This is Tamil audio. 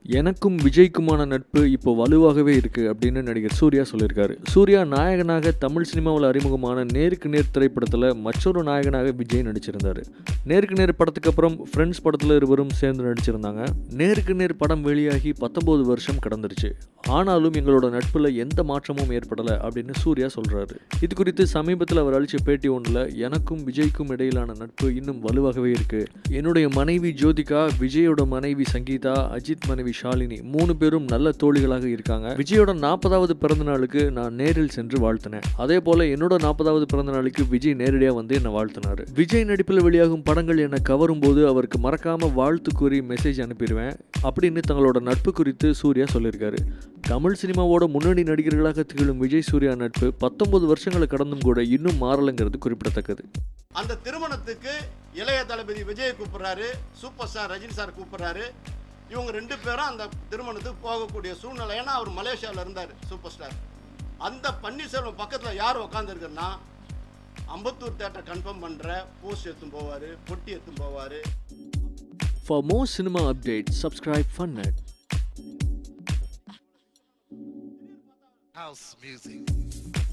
எனக்கும் விஜய்க்குமான நட்பு இப்போ வலுவாகவே இருக்கு அப்படின்னு நடிகர் சூர்யா சொல்லியிருக்காரு சூர்யா நாயகனாக தமிழ் சினிமாவில் அறிமுகமான நேருக்கு நேர் திரைப்படத்தில் மற்றொரு நாயகனாக விஜய் நடிச்சிருந்தார் நேருக்கு நேர் படத்துக்கு அப்புறம் ஃப்ரெண்ட்ஸ் படத்தில் இருவரும் சேர்ந்து நடிச்சிருந்தாங்க நேருக்கு நேர் படம் வெளியாகி பத்தொம்போது வருஷம் கடந்துருச்சு ஆனாலும் எங்களோட நட்பில் எந்த மாற்றமும் ஏற்படலை அப்படின்னு சூர்யா சொல்கிறாரு இது குறித்து சமீபத்தில் அவர் அளித்த பேட்டி ஒன்றில் எனக்கும் விஜய்க்கும் இடையிலான நட்பு இன்னும் வலுவாகவே இருக்கு என்னுடைய மனைவி ஜோதிகா விஜயோட மனைவி சங்கீதா அஜித் மனைவி ஷாலினி மூணு பேரும் நல்ல தோழிகளாக இருக்காங்க விஜயோட நாற்பதாவது பிறந்த நாளுக்கு நான் நேரில் சென்று வாழ்த்தினேன் அதே போல என்னோட நாற்பதாவது பிறந்த நாளுக்கு விஜய் நேரடியாக வந்து என்னை வாழ்த்தினாரு விஜய் நடிப்பில் வெளியாகும் படங்கள் என்னை கவரும் போது அவருக்கு மறக்காம வாழ்த்து கூறி மெசேஜ் அனுப்பிடுவேன் அப்படின்னு தங்களோட நட்பு குறித்து சூர்யா சொல்லியிருக்காரு தமிழ் சினிமாவோட முன்னணி நடிகர்களாக திகழும் விஜய் சூர்யா நட்பு பத்தொன்பது வருஷங்களை கடந்தும் கூட இன்னும் மாறலைங்கிறது குறிப்பிடத்தக்கது அந்த திருமணத்துக்கு இளைய தளபதி விஜய் கூப்பிடுறாரு சூப்பர் ஸ்டார் ரஜினி சார் கூப்பிடுறாரு இவங்க ரெண்டு பேரும் அந்த திருமணத்துக்கு போகக்கூடிய சூழ்நிலை ஏன்னா அவர் மலேசியாவில் இருந்தார் சூப்பர் ஸ்டார் அந்த பன்னீர்செல்வம் பக்கத்தில் யார் உட்காந்துருக்குன்னா அம்பத்தூர் தேட்டர் கன்ஃபார்ம் பண்ணுற போஸ்ட் எடுத்துன்னு போவார் பொட்டி எடுத்துன்னு போவார் For more cinema updates, subscribe FunNet. house music.